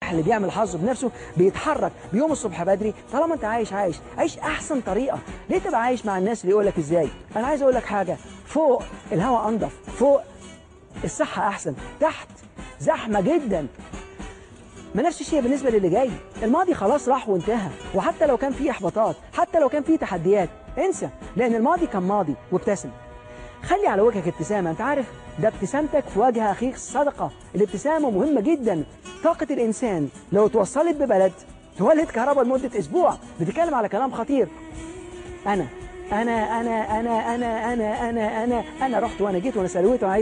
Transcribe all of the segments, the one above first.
اللي بيعمل حظه بنفسه بيتحرك بيوم الصبح بدري طالما انت عايش عايش عيش احسن طريقه ليه تبقى عايش مع الناس اللي يقول لك ازاي انا عايز اقول لك حاجه فوق الهواء انضف فوق الصحه احسن تحت زحمه جدا ما نفس الشيء بالنسبة للي جاي الماضي خلاص راح وانتهى وحتى لو كان فيه إحباطات حتى لو كان فيه تحديات انسى لأن الماضي كان ماضي وابتسم خلي على وجهك ابتسامة انت عارف ده ابتسامتك في وجه أخيك صدقة الابتسامة مهمة جدا طاقة الإنسان لو توصلت ببلد تولد كهرباء لمدة أسبوع بتتكلم على كلام خطير أنا أنا أنا أنا أنا أنا أنا أنا أنا رحت وأنا جيت وأنا سلويت وأنا عايز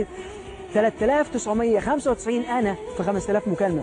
3995 أنا في 5000 مكالمة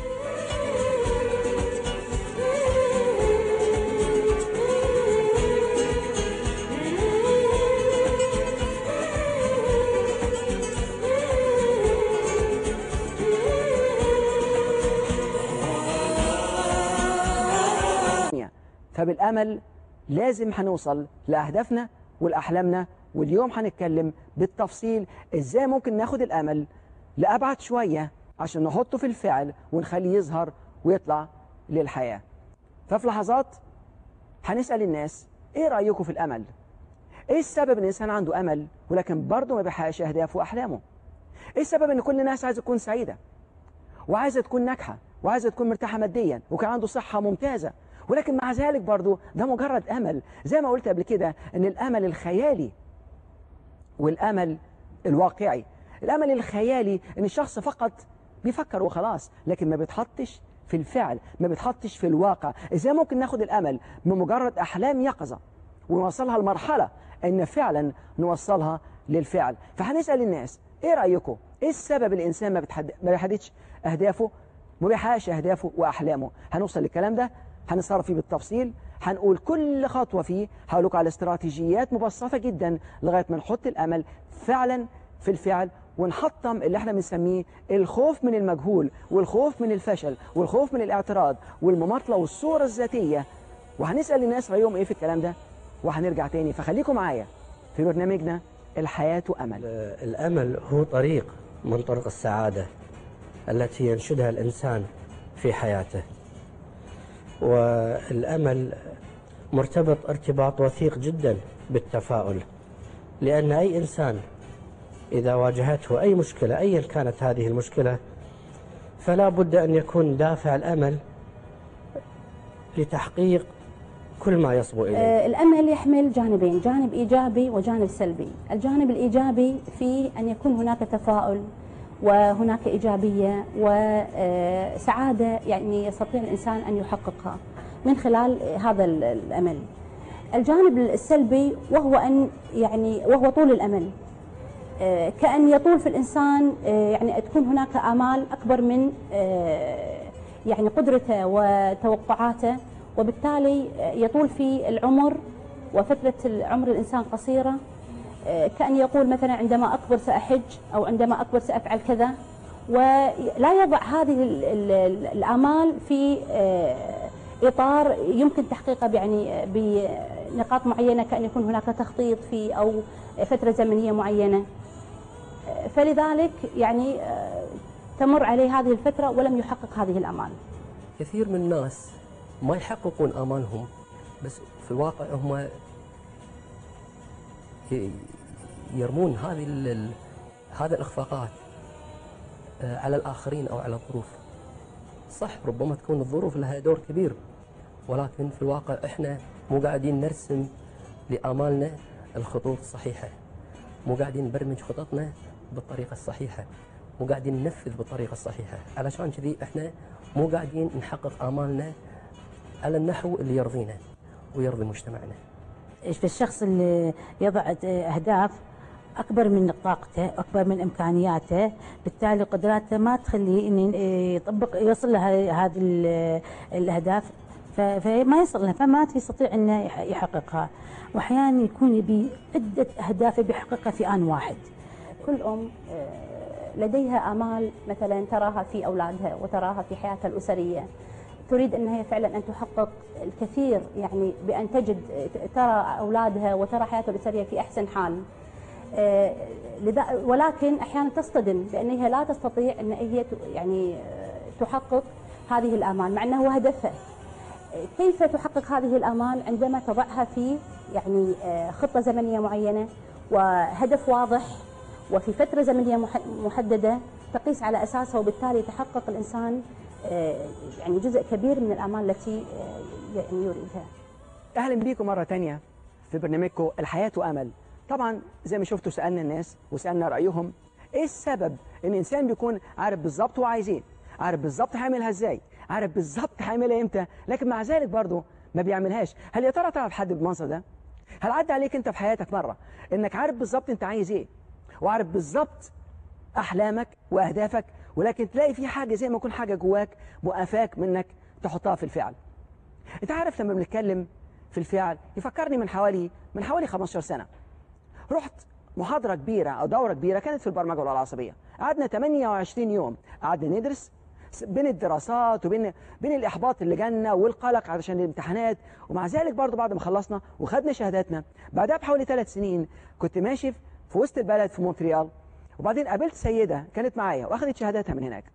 فبالأمل لازم هنوصل لأهدافنا والأحلامنا واليوم هنتكلم بالتفصيل إزاي ممكن ناخد الأمل لأبعد شوية عشان نحطه في الفعل ونخليه يظهر ويطلع للحياة ففي لحظات هنسأل الناس إيه رأيكم في الأمل؟ إيه السبب إن الإنسان عنده أمل ولكن برضه ما بيحققش أهدافه وأحلامه؟ إيه السبب إن كل الناس عايزة تكون سعيدة وعايزة تكون ناجحة وعايزة تكون مرتاحة ماديا وكان عنده صحة ممتازة ولكن مع ذلك برضه ده مجرد أمل زي ما قلت قبل كده إن الأمل الخيالي والأمل الواقعي الأمل الخيالي إن الشخص فقط بيفكر وخلاص لكن ما بيتحطش في الفعل ما بيتحطش في الواقع إزاي ممكن ناخد الأمل من مجرد أحلام يقظة ونوصلها لمرحلة إن فعلا نوصلها للفعل فهنسأل الناس إيه رأيكم إيه السبب الإنسان ما, بتحد... ما بيحددش أهدافه ما بيحققش أهدافه وأحلامه هنوصل للكلام ده هنتصرف فيه بالتفصيل هنقول كل خطوة فيه هقول لكم على استراتيجيات مبسطة جدا لغاية ما نحط الأمل فعلا في الفعل ونحطم اللي احنا بنسميه الخوف من المجهول والخوف من الفشل والخوف من الاعتراض والمماطلة والصورة الذاتية وهنسأل الناس رأيهم ايه في الكلام ده وهنرجع تاني فخليكم معايا في برنامجنا الحياة أمل الأمل هو طريق من طرق السعادة التي ينشدها الإنسان في حياته والأمل مرتبط ارتباط وثيق جدا بالتفاؤل لأن أي إنسان إذا واجهته أي مشكلة أيا كانت هذه المشكلة فلا بد أن يكون دافع الأمل لتحقيق كل ما يصبو إليه آه، الأمل يحمل جانبين جانب إيجابي وجانب سلبي الجانب الإيجابي فيه أن يكون هناك تفاؤل وهناك إيجابية وسعادة يعني يستطيع الإنسان أن يحققها من خلال هذا الأمل الجانب السلبي وهو أن يعني وهو طول الأمل آه، كأن يطول في الإنسان آه، يعني تكون هناك آمال أكبر من آه، يعني قدرته وتوقعاته وبالتالي يطول في العمر وفترة العمر الإنسان قصيرة كأن يقول مثلا عندما أكبر سأحج أو عندما أكبر سأفعل كذا ولا يضع هذه الآمال في إطار يمكن تحقيقه يعني بنقاط معينة كأن يكون هناك تخطيط في أو فترة زمنية معينة فلذلك يعني تمر عليه هذه الفترة ولم يحقق هذه الأمال كثير من الناس ما يحققون آمالهم بس في الواقع هم يرمون هذه هذه الإخفاقات على الآخرين أو على الظروف صح ربما تكون الظروف لها دور كبير ولكن في الواقع احنا مو قاعدين نرسم لآمالنا الخطوط الصحيحة مو قاعدين نبرمج خططنا بالطريقة الصحيحة مو قاعدين ننفذ بالطريقة الصحيحة علشان كذي احنا مو قاعدين نحقق آمالنا على النحو اللي يرضينا ويرضي مجتمعنا ايش في الشخص اللي يضع اهداف اكبر من طاقته اكبر من امكانياته بالتالي قدراته ما تخليه ان يطبق يوصل له هذه الاهداف فما يصل لها فما يستطيع انه يحققها واحيانا يكون يبي عده اهداف يحققها في ان واحد كل ام لديها امال مثلا تراها في اولادها وتراها في حياتها الاسريه تريد ان هي فعلا ان تحقق الكثير يعني بان تجد ترى اولادها وترى حياتها الاسريه في احسن حال ولكن احيانا تصطدم بان هي لا تستطيع ان هي يعني تحقق هذه الآمال مع أنه هدفه كيف تحقق هذه الآمال عندما تضعها في يعني آه، خطة زمنية معينة وهدف واضح وفي فترة زمنية مح- محددة تقيس على أساسها وبالتالي يتحقق الإنسان آه، يعني جزء كبير من الآمال التي آه، يعني يريدها اهلا بيكم مره تانية في برنامجكم الحياه امل طبعا زي ما شفتوا سالنا الناس وسالنا رايهم ايه السبب ان الانسان بيكون عارف بالظبط هو عايز ايه عارف بالظبط هيعملها ازاي عارف بالظبط هيعملها امتى لكن مع ذلك برضه ما بيعملهاش هل يا ترى تعرف حد بالمنظر ده هل عدى عليك انت في حياتك مره انك عارف بالظبط انت عايز ايه وعارف بالظبط احلامك واهدافك ولكن تلاقي في حاجه زي ما يكون حاجه جواك موقفاك منك تحطها في الفعل انت عارف لما بنتكلم في الفعل يفكرني من حوالي من حوالي 15 سنه رحت محاضره كبيره او دوره كبيره كانت في البرمجه والآلة العصبيه قعدنا 28 يوم قعدنا ندرس س- بين الدراسات وبين بين الاحباط اللي جالنا والقلق علشان الامتحانات ومع ذلك برضو بعد ما خلصنا وخدنا شهاداتنا بعدها بحوالي ثلاث سنين كنت ماشي في وسط البلد في مونتريال وبعدين قابلت سيده كانت معايا واخدت شهاداتها من هناك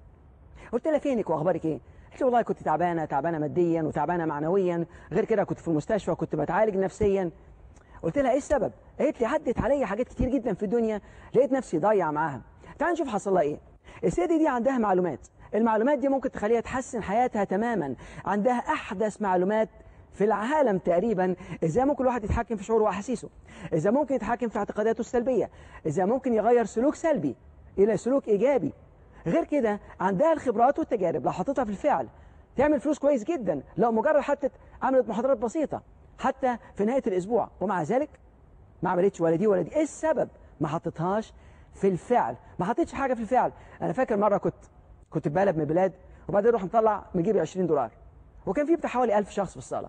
قلت لها فينك واخبارك ايه؟ قالت لي والله كنت تعبانه تعبانه ماديا وتعبانه معنويا غير كده كنت في المستشفى كنت بتعالج نفسيا قلت لها ايه السبب؟ قالت لي عدت عليا حاجات كتير جدا في الدنيا لقيت نفسي ضايع معاها تعال نشوف حصل لها ايه السيده دي عندها معلومات المعلومات دي ممكن تخليها تحسن حياتها تماما عندها احدث معلومات في العالم تقريبا ازاي ممكن الواحد يتحكم في شعوره واحاسيسه ازاي ممكن يتحكم في اعتقاداته السلبيه ازاي ممكن يغير سلوك سلبي الى سلوك ايجابي غير كده عندها الخبرات والتجارب لو حطيتها في الفعل تعمل فلوس كويس جدا لو مجرد حتى عملت محاضرات بسيطة حتى في نهاية الأسبوع ومع ذلك ما عملتش ولا دي ولا دي إيه السبب ما حطيتهاش في الفعل ما حطيتش حاجة في الفعل أنا فاكر مرة كنت كنت في بلد من البلاد وبعدين رحت مطلع مجيب 20 دولار وكان في بتاع حوالي 1000 شخص في الصالة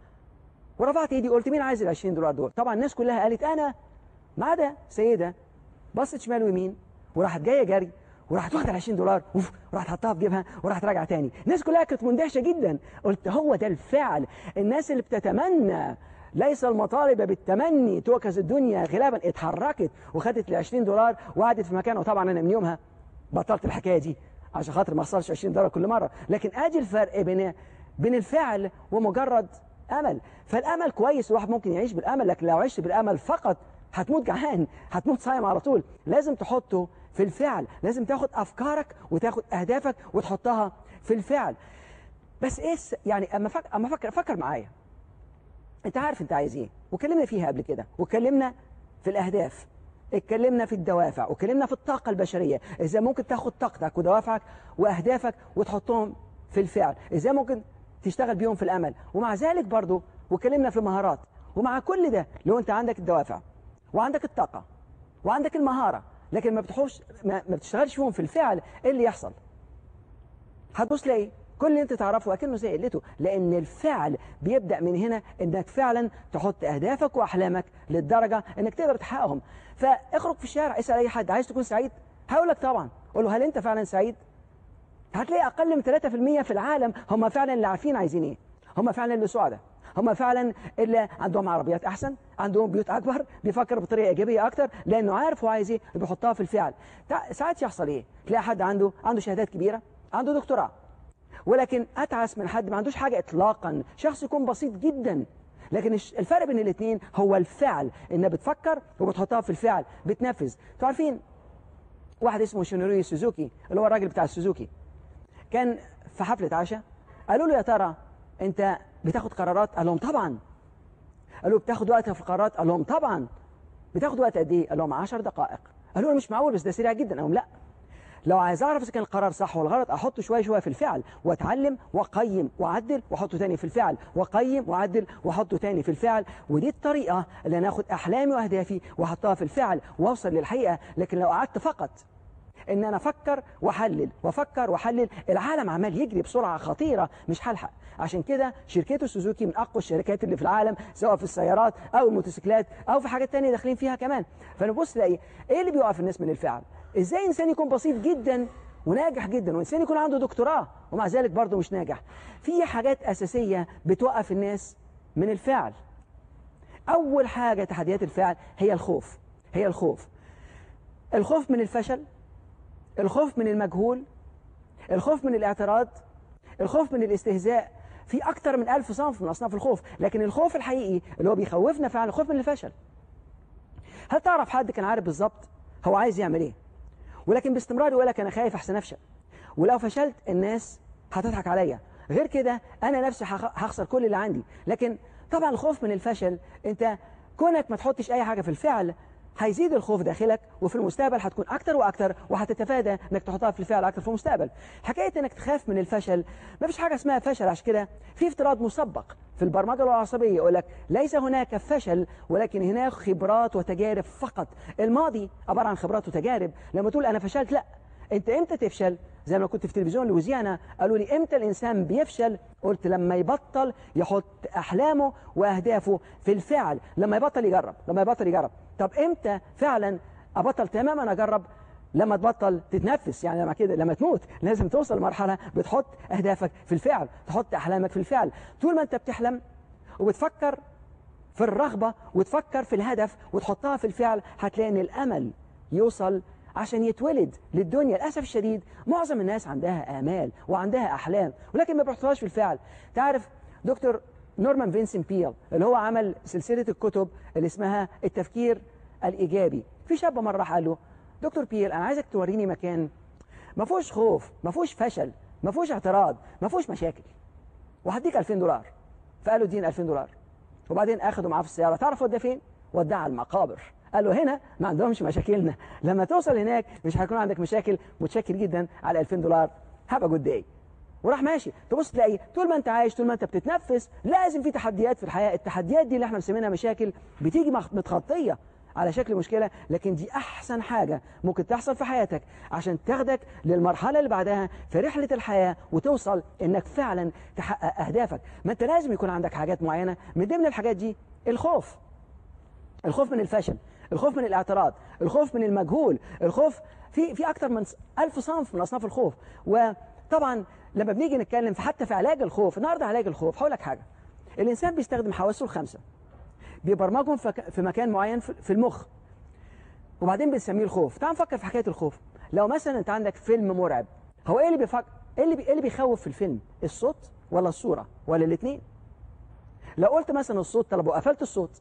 ورفعت ايدي قلت مين عايز ال 20 دولار دول طبعا الناس كلها قالت انا ما عدا سيده بصت شمال ويمين وراحت جايه جري وراحت واخده ال 20 دولار اوف وراحت حطها في جيبها وراحت راجعه تاني الناس كلها كانت مندهشه جدا قلت هو ده الفعل الناس اللي بتتمنى ليس المطالب بالتمني توكز الدنيا غلابا اتحركت وخدت ال 20 دولار وقعدت في مكانها وطبعا انا من يومها بطلت الحكايه دي عشان خاطر ما اخسرش 20 دولار كل مره لكن ادي الفرق بين بين الفعل ومجرد امل فالامل كويس الواحد ممكن يعيش بالامل لكن لو عشت بالامل فقط هتموت جعان هتموت صايم على طول لازم تحطه في الفعل لازم تاخد افكارك وتاخد اهدافك وتحطها في الفعل بس ايه الس- يعني اما فكر اما فكر فكر معايا انت عارف انت عايز ايه وكلمنا فيها قبل كده وكلمنا في الاهداف اتكلمنا في الدوافع وكلمنا في الطاقة البشرية ازاي ممكن تاخد طاقتك ودوافعك واهدافك وتحطهم في الفعل ازاي ممكن تشتغل بيهم في الامل ومع ذلك برضو وكلمنا في المهارات ومع كل ده لو انت عندك الدوافع وعندك الطاقة وعندك المهارة لكن ما بتحوش ما, ما بتشتغلش فيهم في الفعل ايه اللي يحصل هتبص تلاقي كل اللي انت تعرفه اكنه زي قلته لان الفعل بيبدا من هنا انك فعلا تحط اهدافك واحلامك للدرجه انك تقدر تحققهم فاخرج في الشارع اسال اي حد عايز تكون سعيد هقول لك طبعا قول له هل انت فعلا سعيد هتلاقي اقل من 3% في العالم هم فعلا اللي عارفين عايزين ايه هم فعلا اللي سعداء هم فعلا اللي عندهم عربيات احسن عندهم بيوت اكبر بيفكر بطريقه ايجابيه اكتر لانه عارف هو عايز ايه بيحطها في الفعل تع- ساعات يحصل ايه تلاقي حد عنده عنده شهادات كبيره عنده دكتوراه ولكن اتعس من حد ما عندوش حاجه اطلاقا شخص يكون بسيط جدا لكن الش- الفرق بين الاثنين هو الفعل انها بتفكر وبتحطها في الفعل بتنفذ انتوا عارفين واحد اسمه شينوري سوزوكي اللي هو الراجل بتاع السوزوكي كان في حفلة عشاء قالوا له يا ترى انت بتاخد قرارات قال لهم طبعا قالوا بتاخد وقت في القرارات قال لهم طبعا بتاخد وقت قد ايه قال لهم 10 دقائق قالوا له مش معقول بس ده سريع جدا قال لهم لا لو عايز اعرف اذا كان القرار صح ولا غلط احطه شويه شويه في الفعل واتعلم واقيم واعدل واحطه تاني في الفعل واقيم واعدل واحطه تاني في الفعل ودي الطريقه اللي انا اخد احلامي واهدافي واحطها في الفعل واوصل للحقيقه لكن لو قعدت فقط ان انا افكر واحلل وافكر واحلل العالم عمال يجري بسرعه خطيره مش هلحق عشان كده شركته سوزوكي من اقوى الشركات اللي في العالم سواء في السيارات او الموتوسيكلات او في حاجات تانية داخلين فيها كمان فنبص تلاقي ايه اللي بيوقف الناس من الفعل ازاي انسان يكون بسيط جدا وناجح جدا وانسان يكون عنده دكتوراه ومع ذلك برضه مش ناجح في حاجات اساسيه بتوقف الناس من الفعل اول حاجه تحديات الفعل هي الخوف هي الخوف الخوف من الفشل الخوف من المجهول الخوف من الاعتراض الخوف من الاستهزاء في اكتر من ألف صنف من اصناف الخوف لكن الخوف الحقيقي اللي هو بيخوفنا فعلا الخوف من الفشل هل تعرف حد كان عارف بالظبط هو عايز يعمل ايه ولكن باستمرار يقول لك انا خايف احسن افشل ولو فشلت الناس هتضحك عليا غير كده انا نفسي هخ- هخسر كل اللي عندي لكن طبعا الخوف من الفشل انت كونك ما تحطش اي حاجه في الفعل هيزيد الخوف داخلك وفي المستقبل هتكون اكتر واكتر وهتتفادى انك تحطها في الفعل اكتر في المستقبل حكايه انك تخاف من الفشل ما فيش حاجه اسمها فشل عشان كده في افتراض مسبق في البرمجه العصبيه يقول لك ليس هناك فشل ولكن هناك خبرات وتجارب فقط الماضي عباره عن خبرات وتجارب لما تقول انا فشلت لا انت امتى تفشل زي ما كنت في تلفزيون لوزيانا قالوا لي امتى الانسان بيفشل قلت لما يبطل يحط احلامه واهدافه في الفعل لما يبطل يجرب لما يبطل يجرب طب امتى فعلا ابطل تماما اجرب لما تبطل تتنفس يعني لما كده لما تموت لازم توصل لمرحله بتحط اهدافك في الفعل تحط احلامك في الفعل طول ما انت بتحلم وبتفكر في الرغبة وتفكر في الهدف وتحطها في الفعل هتلاقي ان الامل يوصل عشان يتولد للدنيا للاسف الشديد معظم الناس عندها امال وعندها احلام ولكن ما بيحطوهاش في الفعل تعرف دكتور نورمان فينسن بيل اللي هو عمل سلسلة الكتب اللي اسمها التفكير الايجابي في شاب مرة راح قال له دكتور بيل انا عايزك توريني مكان ما فيهوش خوف ما فيهوش فشل ما فيهوش اعتراض ما فيهوش مشاكل وهديك 2000 دولار فقال له اديني 2000 دولار وبعدين اخده معاه في السياره تعرف وداه فين وداه على المقابر قال له هنا ما عندهمش مشاكلنا لما توصل هناك مش هيكون عندك مشاكل متشكر جدا على 2000 دولار هبقى جود داي وراح ماشي تبص تلاقي طول ما انت عايش طول ما انت بتتنفس لازم في تحديات في الحياه التحديات دي اللي احنا مسمينها مشاكل بتيجي مخ- متخطيه على شكل مشكله لكن دي احسن حاجه ممكن تحصل في حياتك عشان تاخدك للمرحله اللي بعدها في رحله الحياه وتوصل انك فعلا تحقق اهدافك ما انت لازم يكون عندك حاجات معينه من ضمن الحاجات دي الخوف الخوف من الفشل الخوف من الاعتراض الخوف من المجهول الخوف في في اكتر من ألف صنف من اصناف الخوف وطبعا لما بنيجي نتكلم في حتى في علاج الخوف النهارده علاج الخوف هقول لك حاجه الانسان بيستخدم حواسه الخمسه بيبرمجهم في ك- في مكان معين في في المخ وبعدين بنسميه الخوف تعال نفكر في حكايه الخوف لو مثلا انت عندك فيلم مرعب هو ايه اللي بيفكر ايه اللي بي... ايه اللي بيخوف في الفيلم الصوت ولا الصوره ولا الاثنين لو قلت مثلا الصوت طب وقفلت الصوت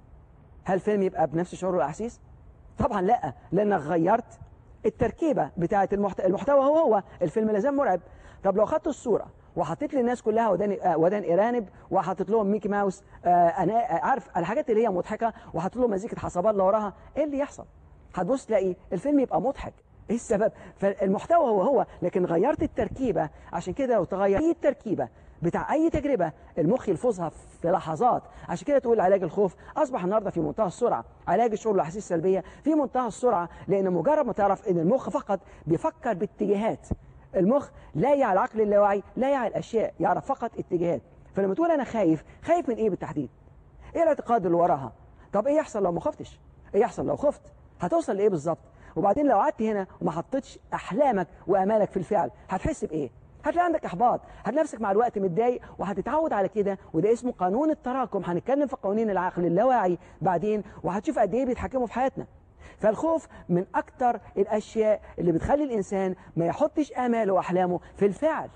هل الفيلم يبقى بنفس شعور والاحاسيس طبعا لا لانك غيرت التركيبه بتاعه المحت... المحتوى هو هو الفيلم لازم مرعب طب لو خدت الصوره وحطيت للناس كلها ودان آه، ودان ارانب وحطيت لهم ميكي ماوس آه انا آه، عارف الحاجات اللي هي مضحكه وحطيت لهم مزيكه حصبالة وراها ايه اللي يحصل هتبص تلاقي الفيلم يبقى مضحك ايه السبب فالمحتوى هو هو لكن غيرت التركيبه عشان كده لو تغير اي التركيبه بتاع اي تجربه المخ يلفظها في لحظات عشان كده تقول علاج الخوف اصبح النهارده في منتهى السرعه علاج الشعور والاحاسيس السلبيه في منتهى السرعه لان مجرد ما تعرف ان المخ فقط بيفكر باتجاهات المخ لا يعي العقل اللاواعي لا يعي الاشياء يعرف فقط اتجاهات فلما تقول انا خايف خايف من ايه بالتحديد ايه الاعتقاد اللي وراها طب ايه يحصل لو ما خفتش ايه يحصل لو خفت هتوصل لايه بالظبط وبعدين لو قعدت هنا وما حطيتش احلامك وامالك في الفعل هتحس بايه هتلاقي عندك احباط هتلاقي نفسك مع الوقت متضايق وهتتعود على كده وده اسمه قانون التراكم هنتكلم في قوانين العقل اللاواعي بعدين وهتشوف قد ايه بيتحكموا في حياتنا فالخوف من اكتر الاشياء اللي بتخلي الانسان ما يحطش اماله واحلامه في الفعل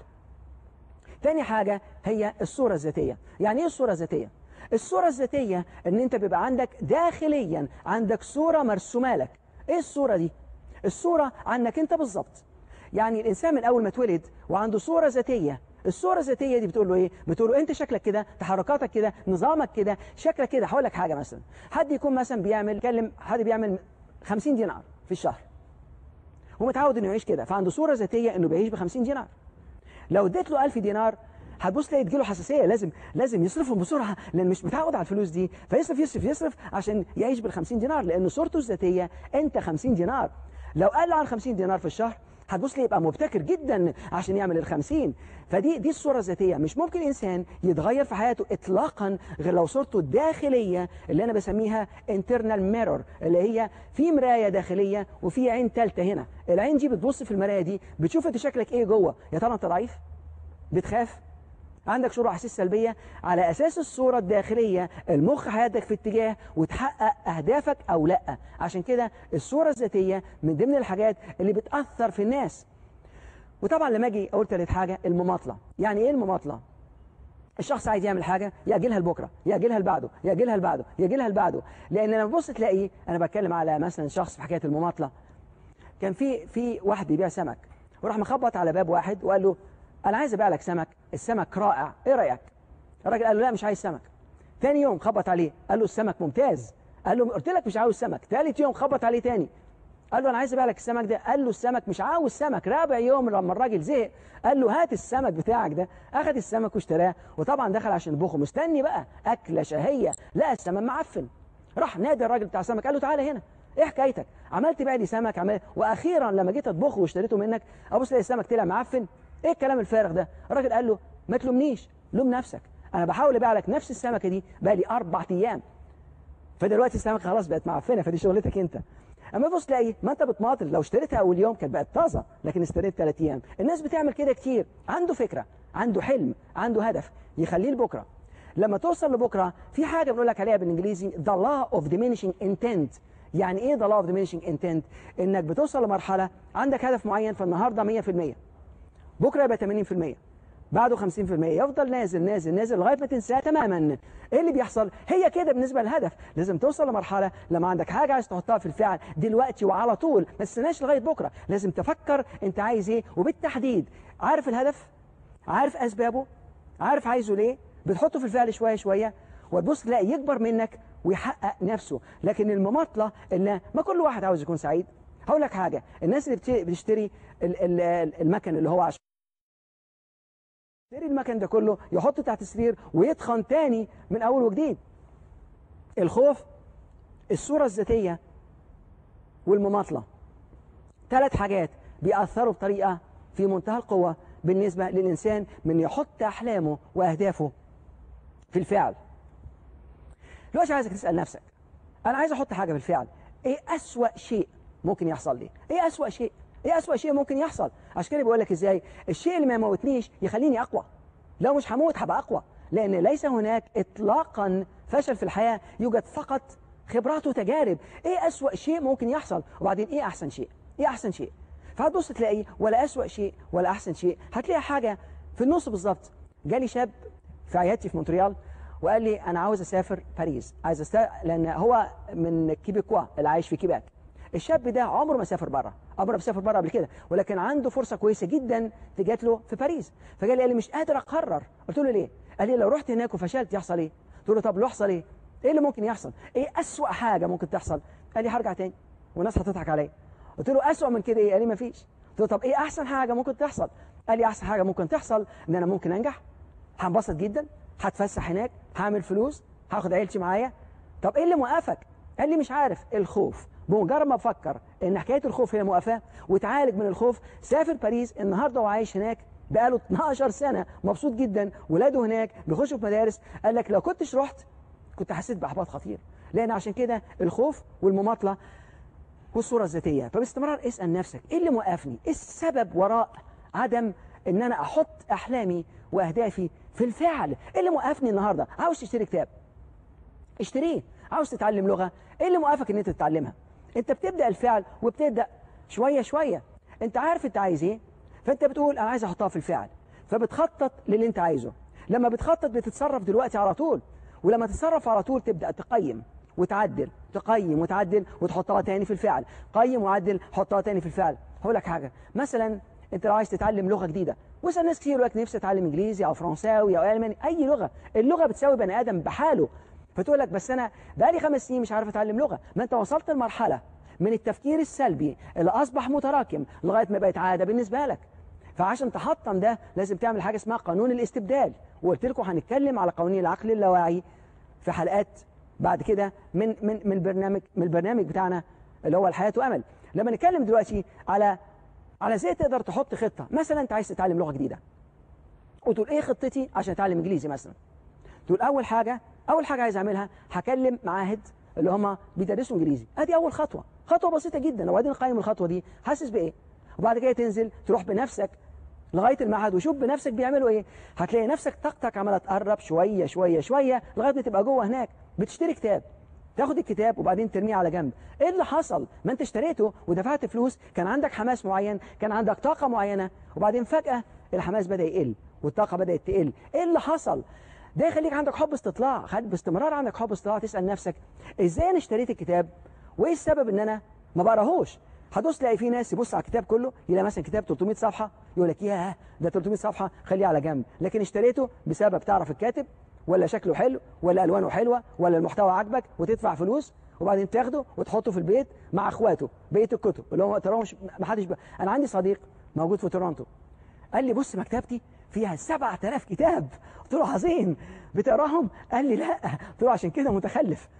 تاني حاجة هي الصورة الذاتية يعني ايه الصورة الذاتية الصورة الذاتية ان انت بيبقى عندك داخليا عندك صورة مرسومة لك ايه الصورة دي الصورة عنك انت بالظبط يعني الانسان من اول ما اتولد وعنده صورة ذاتية الصورة الذاتية دي بتقول له ايه بتقول له انت شكلك كده تحركاتك كده نظامك كده شكلك كده هقول لك حاجة مثلا حد يكون مثلا بيعمل كلم حد بيعمل 50 دينار في الشهر ومتعود انه يعيش كده فعنده صورة ذاتية انه بيعيش ب 50 دينار لو اديت له 1000 دينار هتبص تلاقي تجيله حساسيه لازم لازم يصرفهم بسرعه لان مش متعود على الفلوس دي فيصرف يصرف يصرف عشان يعيش بال 50 دينار لان صورته الذاتيه انت 50 دينار لو قل عن 50 دينار في الشهر هتبص لي يبقى مبتكر جدا عشان يعمل ال 50 فدي دي الصوره الذاتيه مش ممكن انسان يتغير في حياته اطلاقا غير لو صورته الداخليه اللي انا بسميها internal mirror اللي هي في مرايه داخليه وفي عين ثالثه هنا العين دي بتبص في المرايه دي بتشوف انت شكلك ايه جوه يا ترى انت ضعيف بتخاف عندك شعور احاسيس سلبيه على اساس الصوره الداخليه المخ هيدك في اتجاه وتحقق اهدافك او لا عشان كده الصوره الذاتيه من ضمن الحاجات اللي بتاثر في الناس وطبعا لما اجي اقول ثالث حاجه المماطله يعني ايه المماطله الشخص عايز يعمل حاجه ياجلها لبكره ياجلها لبعده ياجلها لبعده ياجلها لبعده لان لما تبص تلاقي انا بتكلم على مثلا شخص في حكايه المماطله كان في في واحد بيبيع سمك وراح مخبط على باب واحد وقال له انا عايز ابيع لك سمك السمك رائع ايه رايك الراجل قال له لا مش عايز سمك ثاني يوم خبط عليه قال له السمك ممتاز قال له قلت لك مش عاوز سمك ثالث يوم خبط عليه تاني قال له انا عايز ابيع لك السمك ده قال له السمك مش عاوز سمك رابع يوم لما الراجل زهق قال له هات السمك بتاعك ده اخذ السمك واشتراه وطبعا دخل عشان يطبخه مستني بقى اكله شهيه لقى السمك معفن راح نادي الراجل بتاع السمك قال له تعالى هنا ايه حكايتك عملت بقى لي سمك عمل واخيرا لما جيت اطبخه واشتريته منك ابص الاقي السمك طلع معفن ايه الكلام الفارغ ده الراجل قال له ما تلومنيش لوم نفسك انا بحاول ابيع لك نفس السمكه دي بقى لي اربع ايام فدلوقتي السمكه خلاص بقت معفنه فدي شغلتك انت اما بص تلاقي ما انت بتماطل لو اشتريتها اول يوم كانت بقت طازه لكن اشتريت ثلاث ايام الناس بتعمل كده كتير عنده فكره عنده حلم عنده هدف يخليه لبكره لما توصل لبكره في حاجه بنقول لك عليها بالانجليزي the law of diminishing intent يعني ايه the law of diminishing intent انك بتوصل لمرحله عندك هدف معين فالنهارده 100% بكره يبقى 80% بعده 50% يفضل نازل نازل نازل لغايه ما تنساه تماما ايه اللي بيحصل هي كده بالنسبه للهدف لازم توصل لمرحله لما عندك حاجه عايز تحطها في الفعل دلوقتي وعلى طول ما تستناش لغايه بكره لازم تفكر انت عايز ايه وبالتحديد عارف الهدف عارف اسبابه عارف عايزه ليه بتحطه في الفعل شويه شويه وتبص تلاقي يكبر منك ويحقق نفسه لكن المماطله ان ما كل واحد عاوز يكون سعيد هقول لك حاجه الناس اللي بتشتري المكن اللي هو عشان يشتري المكن ده كله يحطه تحت السرير ويتخن تاني من اول وجديد الخوف الصورة الذاتية والمماطلة ثلاث حاجات بيأثروا بطريقة في منتهى القوة بالنسبة للإنسان من يحط أحلامه وأهدافه في الفعل دلوقتي عايزك تسأل نفسك أنا عايز أحط حاجة في الفعل إيه أسوأ شيء ممكن يحصل لي إيه أسوأ شيء ايه اسوأ شيء ممكن يحصل عشان كده بقول لك ازاي الشيء اللي ما يموتنيش يخليني اقوى لو مش هموت هبقى اقوى لان ليس هناك اطلاقا فشل في الحياة يوجد فقط خبرات وتجارب ايه اسوأ شيء ممكن يحصل وبعدين ايه احسن شيء ايه احسن شيء فهتبص تلاقي ولا اسوأ شيء ولا احسن شيء هتلاقي حاجة في النص بالظبط جالي شاب في عيادتي في مونتريال وقال لي انا عاوز اسافر باريس عايز أست... لان هو من كيبيكوا اللي عايش في كيباك الشاب ده عمره ما سافر بره عمره ما سافر بره قبل كده ولكن عنده فرصه كويسه جدا جات له في باريس فقال لي قال لي مش قادر اقرر قلت له ليه قال لي لو رحت هناك وفشلت يحصل ايه قلت له طب لو يحصل ايه ايه اللي ممكن يحصل ايه اسوا حاجه ممكن تحصل قال لي هرجع تاني والناس هتضحك عليا قلت له اسوا من كده ايه قال لي ما فيش قلت له طب ايه احسن حاجه ممكن تحصل قال لي احسن حاجه ممكن تحصل ان انا ممكن انجح هنبسط جدا هتفسح هناك هعمل فلوس هاخد عيلتي معايا طب ايه اللي موقفك قال لي مش عارف الخوف بمجرد ما افكر ان حكايه الخوف هي موقفاه وتعالج من الخوف سافر باريس النهارده وعايش هناك بقاله 12 سنه مبسوط جدا ولاده هناك بيخشوا في مدارس قال لك لو كنتش رحت كنت حسيت باحباط خطير لان عشان كده الخوف والمماطله والصوره الذاتيه فباستمرار اسال نفسك ايه اللي موقفني ايه السبب وراء عدم ان انا احط احلامي واهدافي في الفعل ايه اللي موقفني النهارده عاوز تشتري كتاب اشتريه عاوز تتعلم لغه ايه اللي موقفك ان انت تتعلمها انت بتبدا الفعل وبتبدا شويه شويه انت عارف انت عايز ايه فانت بتقول انا عايز احطها في الفعل فبتخطط للي انت عايزه لما بتخطط بتتصرف دلوقتي على طول ولما تتصرف على طول تبدا تقيم وتعدل تقيم وتعدل وتحطها تاني في الفعل قيم وعدل حطها تاني في الفعل هقول لك حاجه مثلا انت لو عايز تتعلم لغه جديده واسال ناس كتير يقول لك نفسي اتعلم انجليزي او فرنساوي او الماني اي لغه اللغه بتساوي بني ادم بحاله فتقول لك بس انا بقالي خمس سنين مش عارف اتعلم لغه ما انت وصلت لمرحله من التفكير السلبي اللي اصبح متراكم لغايه ما بقت عاده بالنسبه لك فعشان تحطم ده لازم تعمل حاجه اسمها قانون الاستبدال وقلت لكم هنتكلم على قوانين العقل اللاواعي في حلقات بعد كده من من من البرنامج من البرنامج بتاعنا اللي هو الحياه وامل لما نتكلم دلوقتي على على ازاي تقدر تحط خطه مثلا انت عايز تتعلم لغه جديده وتقول ايه خطتي عشان اتعلم انجليزي مثلا تقول اول حاجه اول حاجه عايز اعملها هكلم معاهد اللي هم بيدرسوا انجليزي ادي اول خطوه خطوه بسيطه جدا وبعدين قيم الخطوه دي حاسس بايه وبعد كده تنزل تروح بنفسك لغايه المعهد وشوف بنفسك بيعملوا ايه هتلاقي نفسك طاقتك عماله تقرب شويه شويه شويه لغايه ما تبقى جوه هناك بتشتري كتاب تاخد الكتاب وبعدين ترميه على جنب ايه اللي حصل ما انت اشتريته ودفعت فلوس كان عندك حماس معين كان عندك طاقة معينة وبعدين فجأة الحماس بدأ يقل والطاقة بدأت تقل ايه اللي حصل ده يخليك عندك حب استطلاع خد باستمرار عندك حب استطلاع تسأل نفسك ازاي انا اشتريت الكتاب وايه السبب ان انا ما بقراهوش هتبص تلاقي في ناس يبص على الكتاب كله يلاقي مثلا كتاب 300 صفحة يقول لك ياه ده 300 صفحة خليه على جنب لكن اشتريته بسبب تعرف الكاتب ولا شكله حلو ولا الوانه حلوه ولا المحتوى عاجبك وتدفع فلوس وبعدين تاخده وتحطه في البيت مع اخواته بقيه الكتب اللي هو ترى مش ما حدش ب... انا عندي صديق موجود في تورونتو قال لي بص مكتبتي فيها 7000 كتاب قلت له عظيم بتقراهم قال لي لا قلت له عشان كده متخلف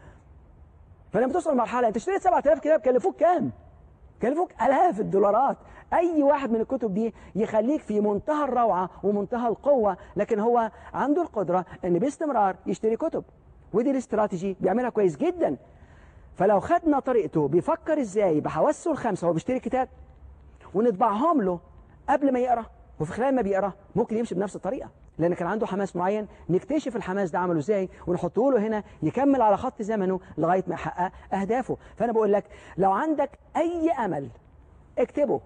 فلما توصل لمرحله انت اشتريت 7000 كتاب كلفوك كام كلفوك آلاف الدولارات أي واحد من الكتب دي يخليك في منتهى الروعة ومنتهى القوة لكن هو عنده القدرة أن باستمرار يشتري كتب ودي الاستراتيجي بيعملها كويس جدا فلو خدنا طريقته بيفكر ازاي بحواسه الخمسة وهو بيشتري كتاب ونطبعهم له قبل ما يقرأ وفي خلال ما بيقرأ ممكن يمشي بنفس الطريقة لأن كان عنده حماس معين نكتشف الحماس ده عمله ازاي ونحطه له هنا يكمل على خط زمنه لغاية ما يحقق أهدافه فأنا بقول لك لو عندك أي أمل اكتبه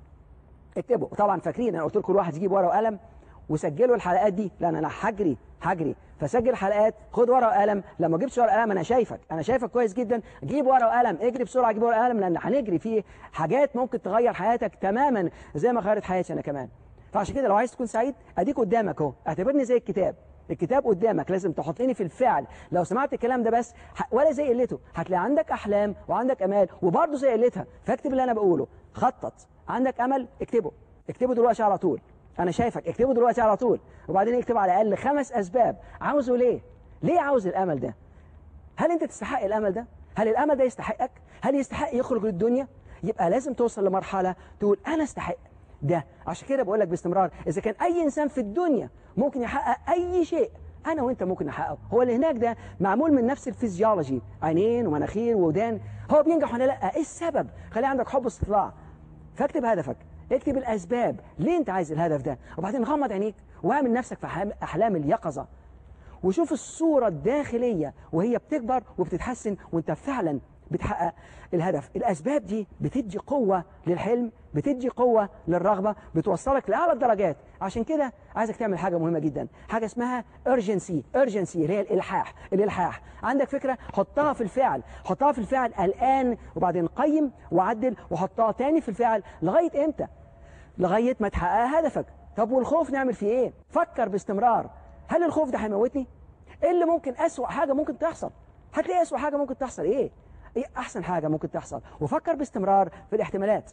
اكتبه طبعا فاكرين انا قلت لكم الواحد يجيب ورقه وقلم وسجلوا الحلقات دي لان انا هجري هجري فسجل حلقات خد ورقه وقلم لما جبتش ورقه وقلم انا شايفك انا شايفك كويس جدا جيب ورقه وقلم اجري بسرعه جيب ورقه وقلم لان هنجري فيه حاجات ممكن تغير حياتك تماما زي ما غيرت حياتي انا كمان فعشان كده لو عايز تكون سعيد اديك قدامك اهو اعتبرني زي الكتاب الكتاب قدامك لازم تحطني في الفعل لو سمعت الكلام ده بس ح- ولا زي قلته هتلاقي عندك احلام وعندك امال وبرضه زي قلتها فاكتب اللي انا بقوله خطط عندك امل اكتبه اكتبه دلوقتي على طول انا شايفك اكتبه دلوقتي على طول وبعدين اكتب على الاقل خمس اسباب عاوزه ليه ليه عاوز الامل ده هل انت تستحق الامل ده هل الامل ده يستحقك هل يستحق يخرج للدنيا يبقى لازم توصل لمرحله تقول انا استحق ده عشان كده بقول لك باستمرار اذا كان اي انسان في الدنيا ممكن يحقق اي شيء انا وانت ممكن نحققه هو اللي هناك ده معمول من نفس الفيزيولوجي عينين ومناخير ودان هو بينجح ولا لا ايه السبب خلي عندك حب استطلاع فاكتب هدفك اكتب الاسباب ليه انت عايز الهدف ده وبعدين غمض عينيك واعمل نفسك في أحلام- احلام اليقظه وشوف الصورة الداخلية وهي بتكبر وبتتحسن وانت فعلا بتحقق الهدف الأسباب دي بتدي قوة للحلم بتدي قوة للرغبة بتوصلك لأعلى الدرجات عشان كده عايزك تعمل حاجة مهمة جدا حاجة اسمها urgency urgency اللي هي الإلحاح الإلحاح عندك فكرة حطها في الفعل حطها في الفعل الآن وبعدين قيم وعدل وحطها تاني في الفعل لغاية إمتى لغاية ما تحقق هدفك طب والخوف نعمل فيه ايه فكر باستمرار هل الخوف ده هيموتني ايه اللي ممكن اسوأ حاجة ممكن تحصل هتلاقي اسوأ حاجة ممكن تحصل ايه ايه احسن حاجة ممكن تحصل وفكر باستمرار في الاحتمالات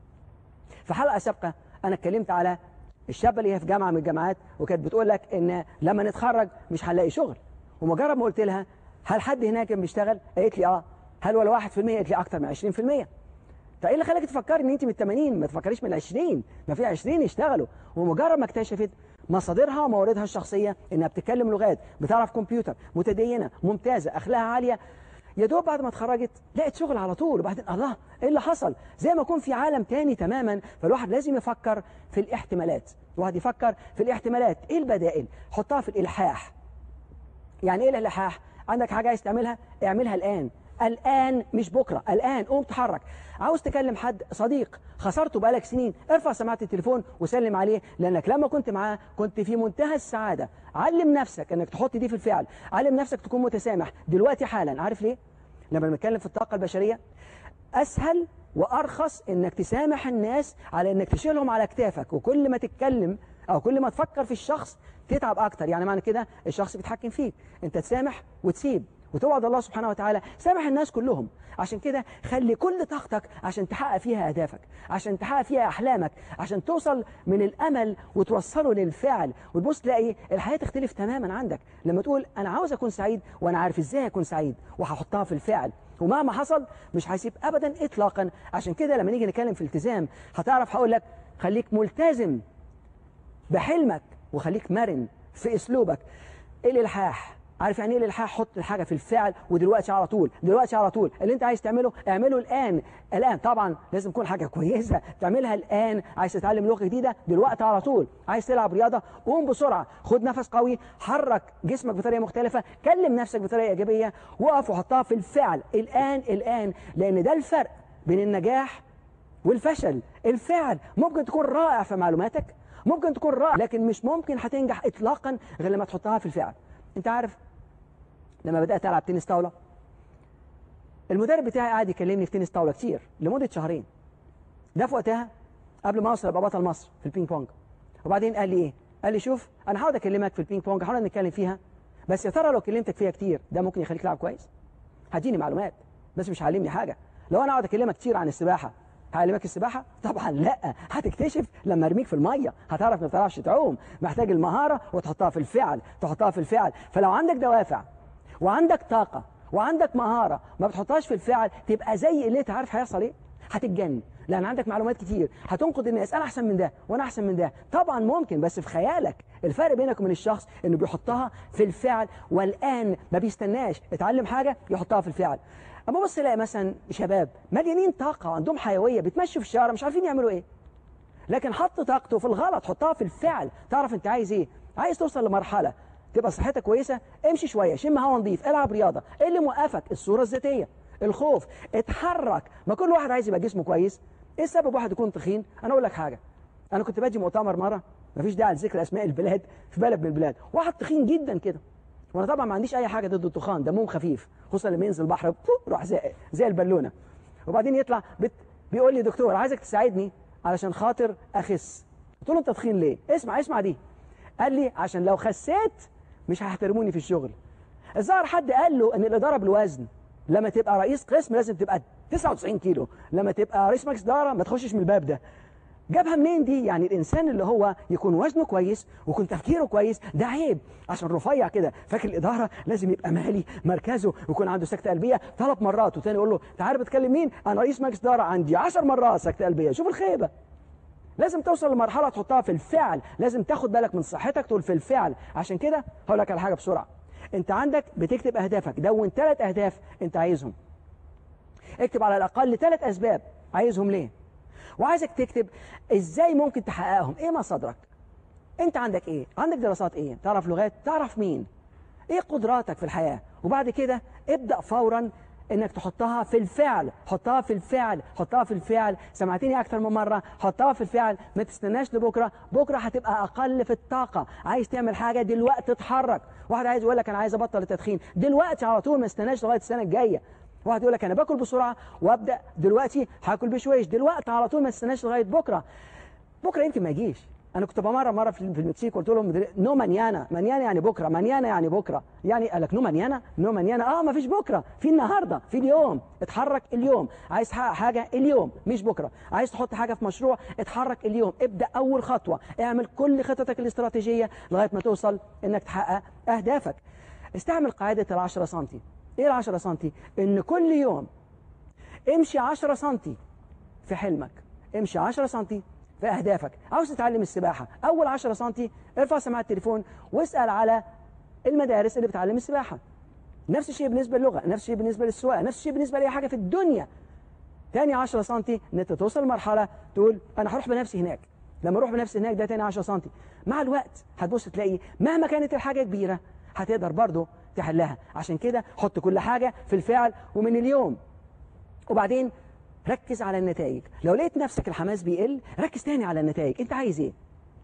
في حلقة سابقة انا اتكلمت على الشابة اللي هي في جامعة من الجامعات وكانت بتقول لك ان لما نتخرج مش هنلاقي شغل ومجرد ما قلت لها هل حد هناك كان بيشتغل قالت لي اه هل ولا واحد في المية قالت لي اكتر من 20% فايه اللي خلاك تفكري ان انت من 80 ما تفكريش من 20 ما في 20 يشتغلوا ومجرد ما اكتشفت مصادرها ومواردها الشخصيه انها بتتكلم لغات بتعرف كمبيوتر متدينه ممتازه اخلاقها عاليه يا دوب بعد ما اتخرجت لقت شغل على طول وبعدين الله ايه اللي حصل زي ما يكون في عالم تاني تماما فالواحد لازم يفكر في الاحتمالات الواحد يفكر في الاحتمالات ايه البدائل حطها في الالحاح يعني ايه الالحاح عندك حاجه عايز تعملها اعملها الان الان مش بكره الان قوم تحرك عاوز تكلم حد صديق خسرته بقالك سنين ارفع سماعه التليفون وسلم عليه لانك لما كنت معاه كنت في منتهى السعاده علم نفسك انك تحط دي في الفعل علم نفسك تكون متسامح دلوقتي حالا عارف ليه لما بنتكلم في الطاقه البشريه اسهل وارخص انك تسامح الناس على انك تشيلهم على كتافك وكل ما تتكلم او كل ما تفكر في الشخص تتعب اكتر يعني معنى كده الشخص بيتحكم فيك انت تسامح وتسيب وتوعد الله سبحانه وتعالى سامح الناس كلهم عشان كده خلي كل طاقتك عشان تحقق فيها اهدافك عشان تحقق فيها احلامك عشان توصل من الامل وتوصله للفعل وتبص تلاقي الحياه تختلف تماما عندك لما تقول انا عاوز اكون سعيد وانا عارف ازاي اكون سعيد وهحطها في الفعل ومهما حصل مش هيسيب ابدا اطلاقا عشان كده لما نيجي نتكلم في التزام هتعرف هقول لك خليك ملتزم بحلمك وخليك مرن في اسلوبك الالحاح عارف يعني ايه الالحاح حط الحاجه في الفعل ودلوقتي على طول دلوقتي على طول اللي انت عايز تعمله اعمله الان الان طبعا لازم تكون حاجه كويسه تعملها الان عايز تتعلم لغه جديده دلوقتي على طول عايز تلعب رياضه قوم بسرعه خد نفس قوي حرك جسمك بطريقه مختلفه كلم نفسك بطريقه ايجابيه وقف وحطها في الفعل الان الان لان ده الفرق بين النجاح والفشل الفعل ممكن تكون رائع في معلوماتك ممكن تكون رائع لكن مش ممكن هتنجح اطلاقا غير لما تحطها في الفعل انت عارف لما بدات العب تنس طاوله المدرب بتاعي قاعد يكلمني في تنس طاوله كتير لمده شهرين ده في وقتها قبل ما اوصل ابقى بطل مصر في البينج بونج وبعدين قال لي ايه قال لي شوف انا هقعد اكلمك في البينج بونج هقعد نتكلم فيها بس يا ترى لو كلمتك فيها كتير ده ممكن يخليك لاعب كويس هديني معلومات بس مش هعلمني حاجه لو انا اقعد اكلمك كتير عن السباحه هعلمك السباحه طبعا لا هتكتشف لما ارميك في الميه هتعرف ما بتعرفش تعوم محتاج المهاره وتحطها في الفعل تحطها في الفعل فلو عندك دوافع وعندك طاقه وعندك مهاره ما بتحطهاش في الفعل تبقى زي اللي انت عارف هيحصل ايه هتتجنن لان عندك معلومات كتير هتنقد الناس انا احسن من ده وانا احسن من ده طبعا ممكن بس في خيالك الفرق بينك وبين الشخص انه بيحطها في الفعل والان ما بيستناش اتعلم حاجه يحطها في الفعل اما بص الاقي مثلا شباب مليانين طاقه عندهم حيويه بيتمشوا في الشارع مش عارفين يعملوا ايه لكن حط طاقته في الغلط حطها في الفعل تعرف انت عايز ايه عايز توصل لمرحله تبقى صحتك كويسه امشي شويه شم هوا نظيف العب رياضه ايه اللي موقفك الصوره الذاتيه الخوف اتحرك ما كل واحد عايز يبقى جسمه كويس ايه السبب واحد يكون تخين انا اقول لك حاجه انا كنت باجي مؤتمر مره مفيش داعي لذكر اسماء البلاد في بلد من البلاد واحد تخين جدا كده وانا طبعا ما عنديش اي حاجه ضد التخان دمهم خفيف خصوصا لما ينزل البحر روح زي زي البالونه وبعدين يطلع بت... بيقول لي دكتور عايزك تساعدني علشان خاطر اخس قلت له انت تخين ليه اسمع اسمع دي قال لي عشان لو خسيت مش هيحترموني في الشغل الظاهر حد قال له ان الاداره بالوزن لما تبقى رئيس قسم لازم تبقى 99 كيلو لما تبقى رئيس مجلس اداره ما تخشش من الباب ده جابها منين دي يعني الانسان اللي هو يكون وزنه كويس ويكون تفكيره كويس ده عيب عشان رفيع كده فاكر الاداره لازم يبقى مالي مركزه ويكون عنده سكته قلبيه ثلاث مرات وتاني يقول له انت عارف بتكلم مين انا رئيس مجلس اداره عندي 10 مرات سكته قلبيه شوف الخيبه لازم توصل لمرحله تحطها في الفعل لازم تاخد بالك من صحتك تقول في الفعل عشان كده هقول لك على حاجه بسرعه انت عندك بتكتب اهدافك دون ثلاث اهداف انت عايزهم اكتب على الاقل ثلاث اسباب عايزهم ليه وعايزك تكتب ازاي ممكن تحققهم ايه مصادرك انت عندك ايه عندك دراسات ايه تعرف لغات تعرف مين ايه قدراتك في الحياة وبعد كده ابدأ فورا انك تحطها في الفعل حطها في الفعل حطها في الفعل سمعتني اكتر من مرة حطها في الفعل ما تستناش لبكرة بكرة هتبقى اقل في الطاقة عايز تعمل حاجة دلوقتي تتحرك واحد عايز يقول لك انا عايز ابطل التدخين دلوقتي على طول ما استناش لغاية السنة الجاية واحد يقول لك انا باكل بسرعه وابدا دلوقتي هاكل بشويش دلوقتي على طول ما تستناش لغايه بكره بكره يمكن ما يجيش انا كنت بمره مره في المكسيك قلت لهم نو مانيانا مانيانا يعني بكره مانيانا يعني بكره يعني قال لك نو مانيانا نو مانيانا اه ما فيش بكره في النهارده في اليوم اتحرك اليوم عايز تحقق حاجه اليوم مش بكره عايز تحط حاجه في مشروع اتحرك اليوم ابدا اول خطوه اعمل كل خططك الاستراتيجيه لغايه ما توصل انك تحقق اهدافك استعمل قاعده ال 10 سم ايه ال 10 سم ان كل يوم امشي 10 سم في حلمك امشي 10 سم في اهدافك عاوز تتعلم السباحه اول 10 سم ارفع سماعه التليفون واسال على المدارس اللي بتعلم السباحه نفس الشيء بالنسبه للغه نفس الشيء بالنسبه للسواقه نفس الشيء بالنسبه لاي حاجه في الدنيا تاني 10 سم ان انت توصل لمرحله تقول انا هروح بنفسي هناك لما اروح بنفسي هناك ده تاني 10 سم مع الوقت هتبص تلاقي مهما كانت الحاجه كبيره هتقدر برضه تحلها عشان كده حط كل حاجة في الفعل ومن اليوم وبعدين ركز على النتائج لو لقيت نفسك الحماس بيقل ركز تاني على النتائج انت عايز ايه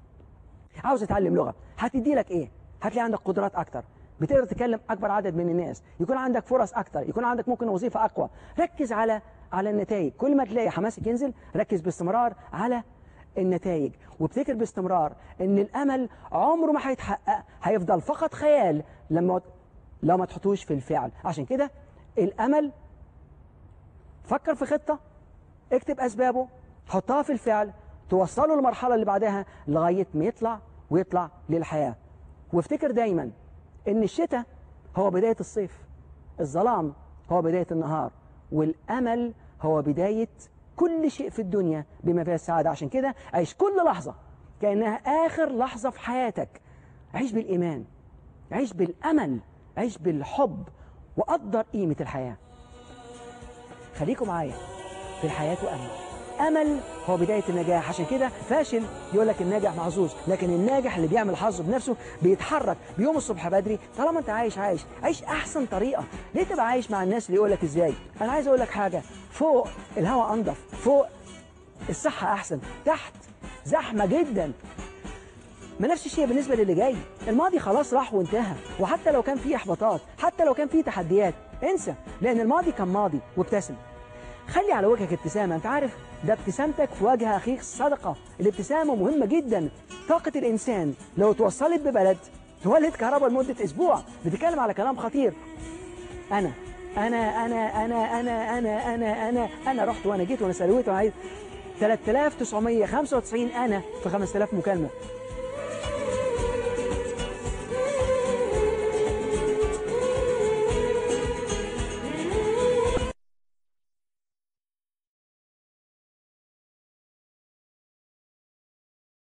عاوز تتعلم لغة هتدي لك ايه هتلاقي عندك قدرات اكتر بتقدر تكلم اكبر عدد من الناس يكون عندك فرص اكتر يكون عندك ممكن وظيفة اقوى ركز على على النتائج كل ما تلاقي حماسك ينزل ركز باستمرار على النتائج وابتكر باستمرار ان الامل عمره ما هيتحقق هيفضل فقط خيال لما لو ما تحطوش في الفعل عشان كده الامل فكر في خطة اكتب اسبابه حطها في الفعل توصله للمرحلة اللي بعدها لغاية ما يطلع ويطلع للحياة وافتكر دايما ان الشتاء هو بداية الصيف الظلام هو بداية النهار والامل هو بداية كل شيء في الدنيا بما فيها السعادة عشان كده عيش كل لحظة كأنها آخر لحظة في حياتك عيش بالإيمان عيش بالأمل عيش بالحب وقدر قيمة الحياة خليكم معايا في الحياة أمل أمل هو بداية النجاح عشان كده فاشل يقول لك الناجح محظوظ لكن الناجح اللي بيعمل حظه بنفسه بيتحرك بيوم الصبح بدري طالما انت عايش عايش عيش أحسن طريقة ليه تبقى عايش مع الناس اللي يقول لك إزاي أنا عايز أقول لك حاجة فوق الهواء أنضف فوق الصحة أحسن تحت زحمة جدا ما نفس الشيء بالنسبة للي جاي الماضي خلاص راح وانتهى وحتى لو كان فيه إحباطات حتى لو كان فيه تحديات انسى لأن الماضي كان ماضي وابتسم خلي على وجهك ابتسامة انت عارف ده ابتسامتك في وجه أخيك صدقة الابتسامة مهمة جدا طاقة الإنسان لو توصلت ببلد تولد كهرباء لمدة أسبوع بتتكلم على كلام خطير أنا أنا أنا أنا أنا أنا أنا أنا أنا رحت وأنا جيت وأنا سلويت وأنا عايز 3995 أنا في 5000 مكالمة